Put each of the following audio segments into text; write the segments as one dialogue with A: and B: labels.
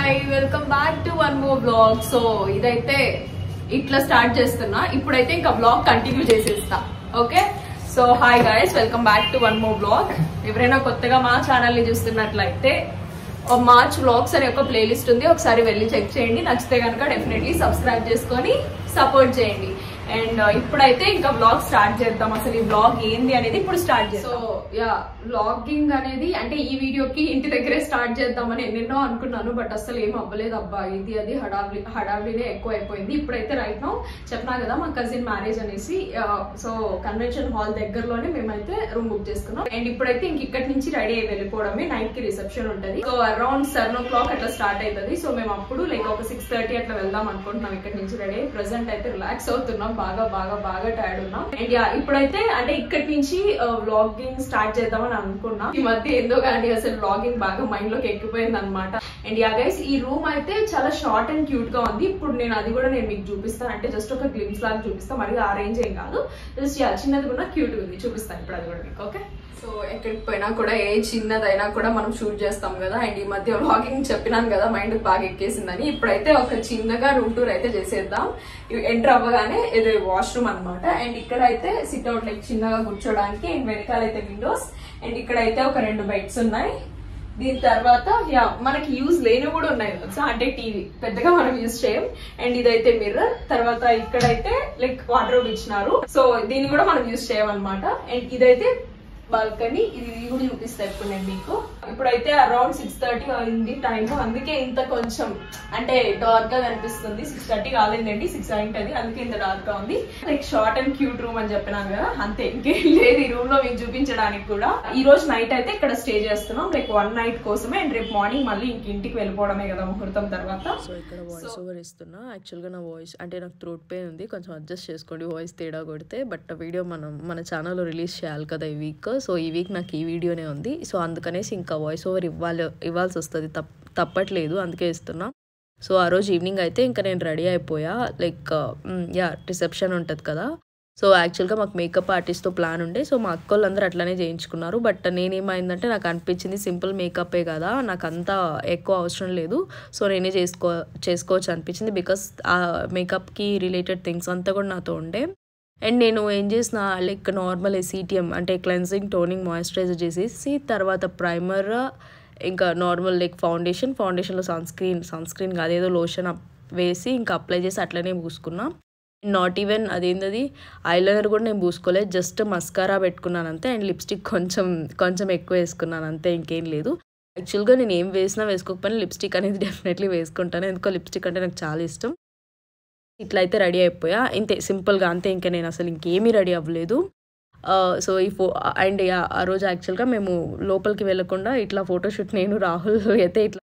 A: hi welcome back to one more blog so ఇదైతే ఇట్లా start చేస్తున్నా ఇప్పుడైతే ఇంకా బ్లాగ్ కంటిన్యూ చేసేస్తా okay so hi guys welcome back to one more blog ఎవరైనా కొత్తగా మా ఛానల్ ని చూస్తున్నట్లయితే ఓ మార్చ్ వ్లాగ్స్ అనే ఒక ప్లేలిస్ట్ ఉంది ఒకసారి వెళ్ళి చెక్ చేయండి నచ్చితే కనుక డెఫినెట్లీ సబ్స్క్రైబ్ చేసుకొని సపోర్ట్ చేయండి అండ్ ఇప్పుడైతే ఇంకా వ్లాగ్ స్టార్ట్ చేద్దాం అసలు ఈ వ్లాగ్ ఏంది అనేది ఇప్పుడు స్టార్ట్ చేద్దాం సో యా వ్లాగింగ్ అనేది అంటే ఈ వీడియోకి ఇంటి దగ్గరే స్టార్ట్ చేద్దామని ఎన్నెన్నో అనుకున్నాను బట్ అసలు ఏం అవ్వలేదు అబ్బా ఇది అది హడావిడి హడావిడినే ఎక్కువ అయిపోయింది ఇప్పుడైతే రైట్ నో చెప్పినా కదా మా కజిన్ మ్యారేజ్ అనేసి సో కన్వెన్షన్ హాల్ దగ్గరలోనే మేమైతే రూమ్ బుక్ చేసుకున్నాం అండ్ ఇప్పుడైతే ఇంక ఇక్కడి నుంచి రెడీ అయి వెళ్ళిపోవడమే నైట్ కి రిసెప్షన్ ఉంటది so around seven o'clock అట్లా స్టార్ట్ అవుతుంది సో మేము అప్పుడు లైక్ ఒక సిక్స్ థర్టీ అట్లా వెళ్దాం అనుకుంటున్నాం ఇక్కడ నుంచి రెడీ అయ్యి ప్రెసెంట్ అయితే రిలాక్స్ అవుతున్నాం బాగా బాగా బాగా టైర్డ్ ఉన్నాం అండ్ యా ఇప్పుడైతే అంటే ఇక్కడి నుంచి వ్లాగింగ్ స్టార్ట్ చేద్దామని అనుకున్నాం ఈ మధ్య ఏందో కానీ అసలు వ్లాగింగ్ బాగా మైండ్ లోకి ఎక్కిపోయింది అనమాట అండ్ యా గైస్ ఈ రూమ్ అయితే చాలా షార్ట్ అండ్ క్యూట్ గా ఉంది ఇప్పుడు నేను అది కూడా నేను మీకు చూపిస్తాను అంటే జస్ట్ ఒక గ్లిమ్స్ లాగా చూపిస్తాను మరి ఆ రేంజ్ ఏం కాదు జస్ట్ యా చిన్నది కూడా క్యూట్ ఉంది చూపిస్తాను ఇప్పుడు అది కూడా మీకు ఓకే సో ఎక్కడికి పోయినా కూడా ఏ చిన్నదైనా కూడా మనం షూట్ చేస్తాం కదా అండ్ ఈ మధ్య వ్లాగింగ్ చెప్పినాను కదా మైండ్ బాగా ఎక్కేసిందని ఇప్పుడైతే ఒక చిన్నగా రూమ్ టూర్ అయితే చేసేద్దాం ఎంటర్ అవ్వగానే ఇది వాష్రూమ్ అన్నమాట అండ్ ఇక్కడ అయితే సిట్ అవుట్ లైక్ చిన్నగా కూర్చోడానికి అండ్ వెనకాల అయితే విండోస్ అండ్ ఇక్కడ అయితే ఒక రెండు బెడ్స్ ఉన్నాయి దీని తర్వాత యా మనకి యూజ్ లేని కూడా ఉన్నాయి తెలుసా అంటే టీవీ పెద్దగా మనం యూజ్ చేయం అండ్ ఇదైతే మిర్రర్ తర్వాత ఇక్కడైతే లైక్ వాటర్ ఇచ్చినారు సో దీన్ని కూడా మనం యూజ్ చేయమన్నమాట అండ్ ఇదైతే బాల్కనీ ఇది కూడా చూపిస్తా ఇప్పుడు నేను మీకు ఇప్పుడైతే అరౌండ్ సిక్స్ థర్టీ అయింది టైం అందుకే ఇంత కొంచెం అంటే డార్క్ గా కనిపిస్తుంది సిక్స్ థర్టీ కాలేదండి సిక్స్ అయింటది అందుకే ఇంత డార్క్ గా ఉంది like short and cute room అని చెప్పినాను కదా అంతే ఇంకేం లేదు ఈ రూమ్ లో మీకు చూపించడానికి కూడా ఈ రోజు నైట్ అయితే ఇక్కడ స్టే చేస్తున్నాం లైక్ వన్ నైట్ కోసమే అండ్ రేపు మార్నింగ్ మళ్ళీ ఇంక ఇంటికి వెళ్ళిపోవడమే కదా ముహూర్తం తర్వాత
B: సో ఇక్కడ వాయిస్ ఓవర్ ఇస్తున్నా యాక్చువల్గా నా వాయిస్ అంటే నాకు త్రోట్ పెయిన్ ఉంది కొంచెం అడ్జస్ట్ చేసుకోండి వాయిస్ తేడా కొడితే బట్ వీడియో మనం మన ఛానల్లో రిలీజ్ చేయాలి కదా ఈ వీక్ సో ఈ వీక్ నాకు ఈ వీడియోనే ఉంది సో అందుకనేసి ఇంకా వాయిస్ ఓవర్ ఇవ్వాలి ఇవ్వాల్సి వస్తుంది తప్ తప్పట్లేదు అందుకే ఇస్తున్నా సో ఆ రోజు ఈవినింగ్ అయితే ఇంకా నేను రెడీ అయిపోయా లైక్ యా రిసెప్షన్ ఉంటుంది కదా సో యాక్చువల్గా మాకు మేకప్ ఆర్టిస్ట్తో ప్లాన్ ఉండే సో మా అక్క వాళ్ళందరూ అట్లానే చేయించుకున్నారు బట్ నేనేమైందంటే నాకు అనిపించింది సింపుల్ మేకప్పే కదా నాకు అంత ఎక్కువ అవసరం లేదు సో నేనే చేసుకో చేసుకోవచ్చు అనిపించింది బికాస్ ఆ మేకప్కి రిలేటెడ్ థింగ్స్ అంతా కూడా నాతో ఉండే అండ్ నేను ఏం చేసిన లైక్ నార్మల్ ఎసిటిఎం అంటే క్లెన్సింగ్ టోనింగ్ మాయిశ్చరైజర్ చేసేసి తర్వాత ప్రైమర్ ఇంకా నార్మల్ లైక్ ఫౌండేషన్ ఫౌండేషన్లో సన్ స్క్రీన్ సన్ స్క్రీన్ కాదు ఏదో లోషన్ వేసి ఇంకా అప్లై చేసి అట్లనే పూసుకున్నా నాట్ ఈవెన్ అదేంటది ఐలైనర్ కూడా నేను పూసుకోలేదు జస్ట్ మస్కారా పెట్టుకున్నాను అంతే అండ్ లిప్స్టిక్ కొంచెం కొంచెం ఎక్కువ వేసుకున్నాను అంతే ఇంకేం లేదు యాక్చువల్గా నేను ఏం వేసినా వేసుకోకపోయినా లిప్స్టిక్ అనేది డెఫినెట్లీ వేసుకుంటాను ఎందుకో లిప్స్టిక్ అంటే నాకు చాలా ఇష్టం ఇట్లా అయితే రెడీ అయిపోయా ఇంతే సింపుల్గా అంతే ఇంకా నేను అసలు ఇంకేమీ రెడీ అవ్వలేదు సో ఈ ఫో అండ్ ఆ రోజు యాక్చువల్గా మేము లోపలికి వెళ్ళకుండా ఇట్లా ఫోటోషూట్ నేను రాహుల్ అయితే ఇట్లా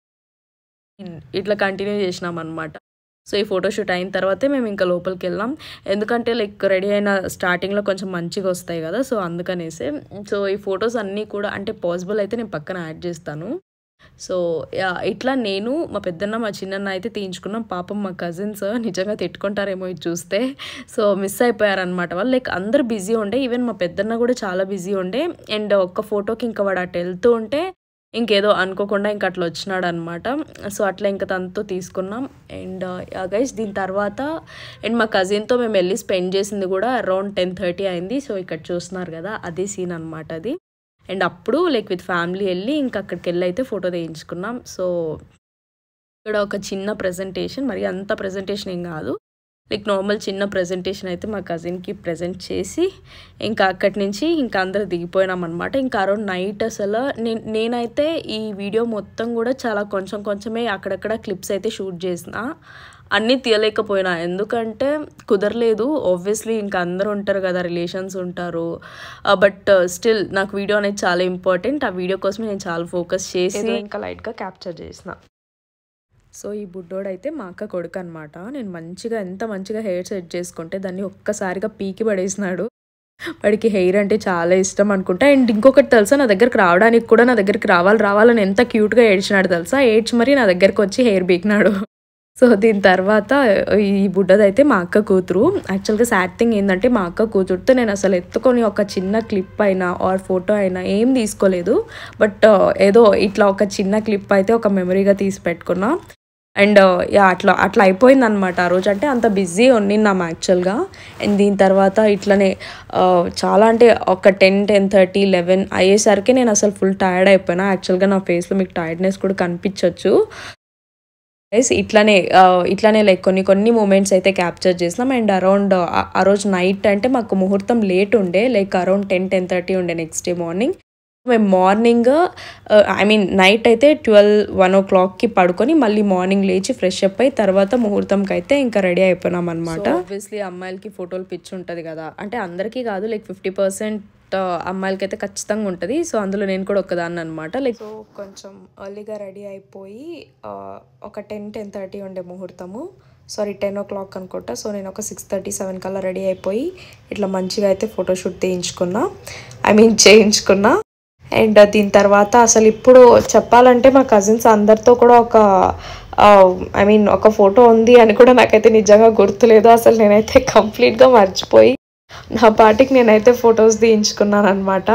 B: ఇట్లా కంటిన్యూ చేసినాం అనమాట సో ఈ ఫోటోషూట్ అయిన తర్వాతే మేము ఇంకా లోపలికి వెళ్ళాం ఎందుకంటే లైక్ రెడీ అయిన స్టార్టింగ్లో కొంచెం మంచిగా వస్తాయి కదా సో అందుకనేసే సో ఈ ఫొటోస్ అన్నీ కూడా అంటే పాసిబుల్ అయితే నేను పక్కన యాడ్ చేస్తాను సో యా ఇట్లా నేను మా పెద్దన్న మా చిన్నన్న అయితే తీయించుకున్నాం పాపం మా కజిన్స్ నిజంగా తిట్టుకుంటారేమో ఇది చూస్తే సో మిస్ అయిపోయారనమాట వాళ్ళు లైక్ అందరు బిజీ ఉండే ఈవెన్ మా పెద్దన్న కూడా చాలా బిజీ ఉండే అండ్ ఒక్క ఫోటోకి ఇంకా వాడు అటు వెళ్తూ ఉంటే ఇంకేదో అనుకోకుండా ఇంకా అట్లా వచ్చినాడు అనమాట సో అట్లా ఇంకా తనతో తీసుకున్నాం అండ్ గైస్ దీని తర్వాత అండ్ మా కజిన్తో మేము వెళ్ళి స్పెండ్ చేసింది కూడా అరౌండ్ టెన్ థర్టీ అయింది సో ఇక్కడ చూస్తున్నారు కదా అదే సీన్ అనమాట అది అండ్ అప్పుడు లైక్ విత్ ఫ్యామిలీ వెళ్ళి ఇంకా అక్కడికి వెళ్ళి అయితే ఫోటో తీయించుకున్నాం సో ఇక్కడ ఒక చిన్న ప్రజెంటేషన్ మరి అంత ప్రజెంటేషన్ ఏం కాదు లైక్ నార్మల్ చిన్న ప్రజెంటేషన్ అయితే మా కజిన్కి ప్రజెంట్ చేసి ఇంకా అక్కడి నుంచి ఇంకా అందరు దిగిపోయినాం అనమాట ఇంకా అరౌండ్ నైట్ అసలు నేను నేనైతే ఈ వీడియో మొత్తం కూడా చాలా కొంచెం కొంచెమే అక్కడక్కడ క్లిప్స్ అయితే షూట్ చేసిన అన్నీ తీయలేకపోయినా ఎందుకంటే కుదరలేదు ఆబ్వియస్లీ ఇంకా అందరూ ఉంటారు కదా రిలేషన్స్ ఉంటారు బట్ స్టిల్ నాకు వీడియో అనేది చాలా ఇంపార్టెంట్ ఆ వీడియో కోసమే నేను చాలా ఫోకస్ చేసి ఇంకా లైట్గా క్యాప్చర్ చేసిన సో ఈ బుడ్డోడు అయితే మా అక్క కొడుకు అనమాట నేను మంచిగా ఎంత మంచిగా హెయిర్ సెట్ చేసుకుంటే దాన్ని ఒక్కసారిగా పీకి పడేసినాడు వాడికి హెయిర్ అంటే చాలా ఇష్టం అనుకుంటా అండ్ ఇంకొకటి తెలుసా నా దగ్గరికి రావడానికి కూడా నా దగ్గరికి రావాలి రావాలని ఎంత క్యూట్గా ఏడ్చినాడు తెలుసా ఏడ్చి మరి నా దగ్గరికి వచ్చి హెయిర్ బీకినాడు సో దీని తర్వాత ఈ బుడ్డదైతే మా అక్క కూతురు యాక్చువల్గా సాడ్ థింగ్ ఏంటంటే మా అక్క కూతురుతో నేను అసలు ఎత్తుకొని ఒక చిన్న క్లిప్ అయినా ఆర్ ఫోటో అయినా ఏం తీసుకోలేదు బట్ ఏదో ఇట్లా ఒక చిన్న క్లిప్ అయితే ఒక మెమరీగా తీసి పెట్టుకున్నా అండ్ యా అట్లా అట్లా అయిపోయింది అనమాట ఆ రోజు అంటే అంత బిజీ ఉన్నిన్నాం యాక్చువల్గా అండ్ దీని తర్వాత ఇట్లనే ఆ, చాలా అంటే ఒక టెన్ టెన్ థర్టీ లెవెన్ అయ్యేసరికి నేను అసలు ఫుల్ టైర్డ్ అయిపోయినా యాక్చువల్గా నా ఫేస్లో మీకు టైర్డ్నెస్ కూడా కనిపించవచ్చు గైస్ ఇట్లానే ఆ, ఇట్లానే లైక్ కొన్ని కొన్ని మూమెంట్స్ అయితే క్యాప్చర్ చేసినాం అండ్ అరౌండ్ ఆ రోజు నైట్ అంటే మాకు ముహూర్తం లేట్ ఉండే like around ten ten thirty ఉండే నెక్స్ట్ డే మార్నింగ్ మేము మార్నింగ్ ఐ మీన్ నైట్ అయితే ట్వెల్వ్ వన్ ఓ క్లాక్కి పడుకొని మళ్ళీ మార్నింగ్ లేచి ఫ్రెష్ అప్ అయి తర్వాత ముహూర్తంకి అయితే ఇంకా రెడీ అయిపోయినాం అనమాట ఆబ్వియస్లీ అమ్మాయిలకి ఫోటోలు పిచ్చి ఉంటుంది కదా అంటే అందరికీ కాదు లైక్ ఫిఫ్టీ పర్సెంట్ అమ్మాయిలకి అయితే ఖచ్చితంగా ఉంటుంది సో అందులో నేను కూడా ఒక్కదాన్ని అనమాట లైక్ సో కొంచెం ఎర్లీగా రెడీ అయిపోయి ఆ, ఒక టెన్ టెన్ థర్టీ ఉండే ముహూర్తము సారీ టెన్ ఓ క్లాక్ అనుకుంటా సో నేను ఒక సిక్స్ థర్టీ సెవెన్ కల్లా రెడీ అయిపోయి ఇట్లా మంచిగా అయితే ఫోటోషూట్ తీయించుకున్నా ఐ మీన్ చేయించుకున్నా అండ్ దీని తర్వాత అసలు ఇప్పుడు చెప్పాలంటే మా కజిన్స్ అందరితో కూడా ఒక ఐ మీన్ ఒక ఫోటో ఉంది అని కూడా నాకైతే నిజంగా గుర్తులేదు అసలు నేనైతే కంప్లీట్గా మర్చిపోయి నా పాటికి నేనైతే ఫొటోస్ తీయించుకున్నాను అనమాట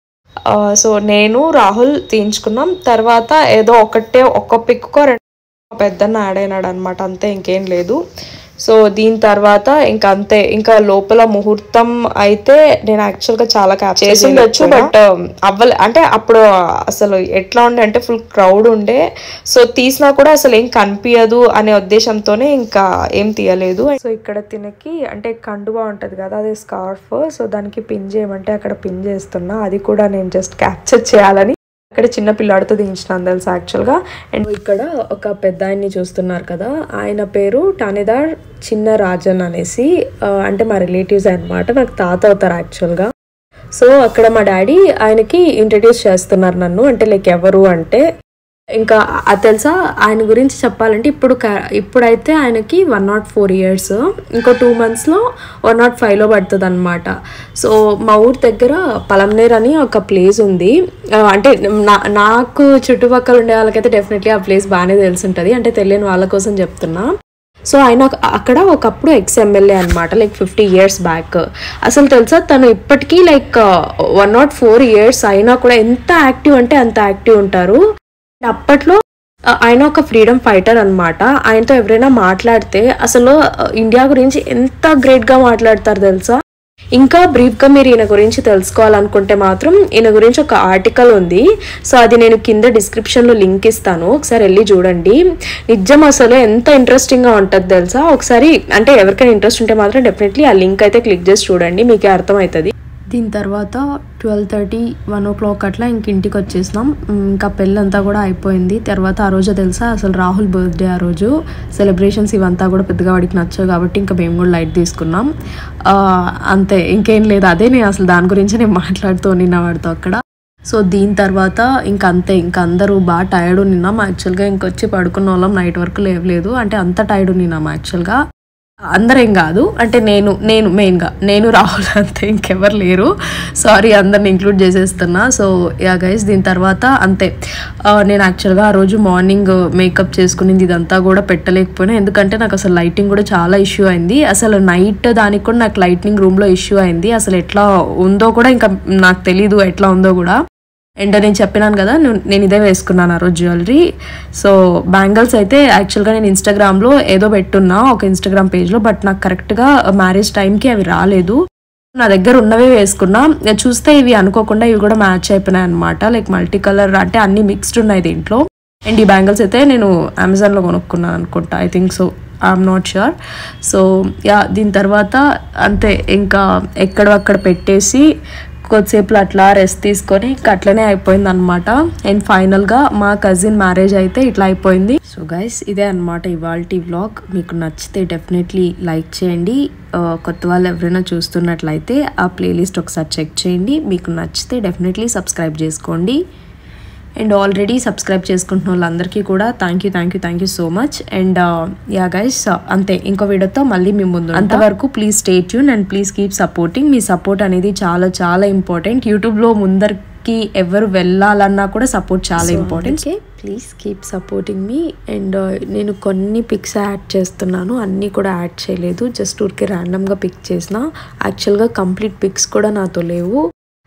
B: సో నేను రాహుల్ తీయించుకున్నాం తర్వాత ఏదో ఒకటే ఒక్క పిక్కో రెండు పెద్దన్న యాడ్ అయినాడు అనమాట అంతే ఇంకేం లేదు సో దీని తర్వాత ఇంకా అంతే ఇంకా లోపల ముహూర్తం అయితే నేను యాక్చువల్గా చాలా క్యాప్ చేసి ఉండొచ్చు బట్ అవ్వలే అంటే అప్పుడు అసలు ఎట్లా ఉండే అంటే ఫుల్ క్రౌడ్ ఉండే సో తీసినా కూడా అసలు ఏం కనిపించదు అనే ఉద్దేశంతోనే ఇంకా ఏం తీయలేదు సో ఇక్కడ తినకి అంటే కండువా ఉంటుంది కదా అది స్కార్ఫ్ సో దానికి పిన్ చేయమంటే అక్కడ పిన్ చేస్తున్నా అది కూడా నేను జస్ట్ క్యాప్చర్ చేయాలని ఇక్కడ చిన్న పిల్లాడితో దించినాను తెలుసు యాక్చువల్గా అండ్ ఇక్కడ ఒక పెద్ద ఆయన్ని చూస్తున్నారు కదా ఆయన పేరు టానేదార్ చిన్న రాజన్ అనేసి ఆ, అంటే మా రిలేటివ్స్ అనమాట నాకు తాత అవుతారు యాక్చువల్గా సో అక్కడ మా డాడీ ఆయనకి ఇంట్రడ్యూస్ చేస్తున్నారు నన్ను అంటే లైక్ ఎవరు అంటే ఇంకా అది తెలుసా ఆయన గురించి చెప్పాలంటే ఇప్పుడు క- ఇప్పుడైతే ఆయనకి వన్ నాట్ ఫోర్ ఇయర్స్ ఇంకో టూ మంత్స్లో వన్ నాట్ ఫైవ్లో పడుతుంది అనమాట సో మా ఊరి దగ్గర పలంనేర్ అని ఒక ప్లేస్ ఉంది ఆ, అంటే నా నాకు చుట్టుపక్కల ఉండే వాళ్ళకైతే డెఫినెట్లీ ఆ ప్లేస్ బాగానే తెలిసి ఉంటుంది అంటే తెలియని వాళ్ళ కోసం చెప్తున్నా సో ఆయన ఒక- అక్కడ ఒకప్పుడు ఎక్స్ ఎమ్మెల్యే అనమాట లైక్ ఫిఫ్టీ ఇయర్స్ బ్యాక్ అసలు తెలుసా తను ఇప్పటికీ like one nought four years అయినా కూడా ఎంత యాక్టివ్ అంటే అంత యాక్టివ్ ఉంటారు అప్పట్లో ఆ, ఆయన ఒక ఫ్రీడమ్ ఫైటర్ అన్నమాట ఆయనతో ఎవరైనా మాట్లాడితే అసలు ఆ, ఇండియా గురించి ఎంత గ్రేట్గా మాట్లాడతారు తెలుసా ఇంకా బ్రీఫ్గా మీరు ఈయన గురించి తెలుసుకోవాలనుకుంటే మాత్రం ఈయన గురించి ఒక ఆర్టికల్ ఉంది సో అది నేను కింద డిస్క్రిప్షన్లో లింక్ ఇస్తాను ఒకసారి వెళ్ళి చూడండి నిజం అసలు ఎంత ఇంట్రెస్టింగ్గా ఉంటుంది తెలుసా ఒకసారి అంటే ఎవరికైనా ఇంట్రెస్ట్ ఉంటే మాత్రం డెఫినెట్లీ ఆ లింక్ అయితే క్లిక్ చేసి చూడండి మీకే అర్థమవుతుంది దీని తర్వాత twelve thirty one o'clock అట్లా ఇంక ఇంటికి వచ్చేసినాం ఉమ్, ఇంకా పెళ్ళంతా కూడా అయిపోయింది తర్వాత ఆ రోజు తెలుసా అసలు రాహుల్ బర్త్డే ఆ రోజు సెలబ్రేషన్స్ ఇవంతా కూడా పెద్దగా వాడికి నచ్చవు కాబట్టి ఇంకా మేము కూడా లైట్ తీసుకున్నాం ఆ, అంతే ఇంకేం లేదు అదే నేను అసలు దాని గురించి నేను మాట్లాడుతూ నిన్న వాడితో అక్కడ సో దీని తర్వాత ఇంకా అంతే ఇంకా అందరూ బాగా టైర్డ్ నిన్నాం యాక్చువల్గా ఇంకొచ్చి పడుకున్న వాళ్ళం నైట్ వరకు లేవలేదు అంటే అంత టైర్డ్ నిన్నాం యాక్చువల్గా అందరేం కాదు అంటే నేను నేను మెయిన్గా నేను రాహుల్ అంతే ఇంకెవరు లేరు సారీ అందరిని ఇంక్లూడ్ చేసేస్తున్నా సో యా గైస్ దీని తర్వాత అంతే ఆ, నేను యాక్చువల్గా ఆ రోజు మార్నింగ్ మేకప్ చేసుకునింది ఇదంతా కూడా పెట్టలేకపోయినా ఎందుకంటే నాకు అసలు లైటింగ్ కూడా చాలా ఇష్యూ అయింది అసలు నైట్ దానికి కూడా నాకు లైటింగ్ రూమ్లో ఇష్యూ అయింది అసలు ఎట్లా ఉందో కూడా ఇంకా నాకు తెలీదు ఎట్లా ఉందో కూడా అండ్ నేను చెప్పినాను కదా నేను నేను ఇదే వేసుకున్నాను ఆ రోజు జ్యువెలరీ సో బ్యాంగిల్స్ అయితే యాక్చువల్గా నేను ఇన్స్టాగ్రామ్లో ఏదో పెట్టున్నా ఒక ఇన్స్టాగ్రామ్ పేజ్లో బట్ నాకు కరెక్ట్గా మ్యారేజ్ టైంకి అవి రాలేదు నా దగ్గర ఉన్నవే వేసుకున్నా ఇక చూస్తే ఇవి అనుకోకుండా ఇవి కూడా మ్యాచ్ అయిపోయినాయి అనమాట లైక్ మల్టీ కలర్ అంటే అన్ని మిక్స్డ్ ఉన్నాయి దీంట్లో అండ్ ఈ బ్యాంగిల్స్ అయితే నేను అమెజాన్లో కొనుక్కున్నాను అనుకుంటా I think so I'm not sure so yeah దీని తర్వాత అంతే ఇంకా ఎక్కడక్కడ పెట్టేసి కొద్దిసేపు అట్లా రెస్ట్ తీసుకొని ఇంకా అట్లనే అయిపోయింది అనమాట అండ్ ఫైనల్గా మా కజిన్ మ్యారేజ్ అయితే ఇట్లా అయిపోయింది సో గైస్ ఇదే అనమాట ఇవాళ వ్లాగ్ మీకు నచ్చితే డెఫినెట్లీ లైక్ చేయండి ఆ, కొత్త వాళ్ళు ఎవరైనా చూస్తున్నట్లయితే ఆ ప్లేలిస్ట్ ఒకసారి చెక్ చేయండి మీకు నచ్చితే డెఫినెట్లీ సబ్స్క్రైబ్ చేసుకోండి అండ్ ఆల్రెడీ సబ్స్క్రైబ్ చేసుకుంటున్న వాళ్ళందరికీ కూడా thank you thank you thank you so much and yeah guys అంతే ఇంకో వీడియోతో మళ్ళీ మీ ముందు అంతవరకు please stay tuned and please keep supporting మీ సపోర్ట్ అనేది చాలా చాలా ఇంపార్టెంట్ యూట్యూబ్లో ముందరికి ఎవరు వెళ్ళాలన్నా కూడా సపోర్ట్ చాలా ఇంపార్టెంట్ ప్లీజ్ కీప్ సపోర్టింగ్ మీ అండ్ నేను కొన్ని పిక్స్ యాడ్ చేస్తున్నాను అన్నీ కూడా యాడ్ చేయలేదు జస్ట్ ఊరికే ర్యాండమ్గా పిక్ చేసిన యాక్చువల్గా కంప్లీట్ పిక్స్ కూడా నాతో లేవు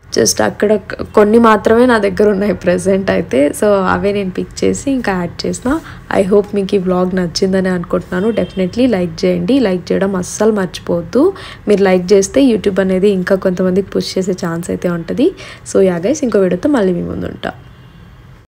B: జస్ట్ అక్కడ క- కొన్ని మాత్రమే నా దగ్గర ఉన్నాయి ప్రజెంట్ అయితే సో అవే నేను పిక్ చేసి ఇంకా యాడ్ చేసిన ఐ హోప్ మీకు ఈ వ్లాగ్ నచ్చిందని అనుకుంటున్నాను డెఫినెట్లీ లైక్ చేయండి లైక్ చేయడం అస్సలు మర్చిపోవద్దు మీరు లైక్ చేస్తే యూట్యూబ్ అనేది ఇంకా కొంతమందికి పుష్ చేసే ఛాన్స్ అయితే ఉంటుంది సో యా గైస్ ఇంకో వీడియోతో మళ్ళీ మీ ముందు ఉంటా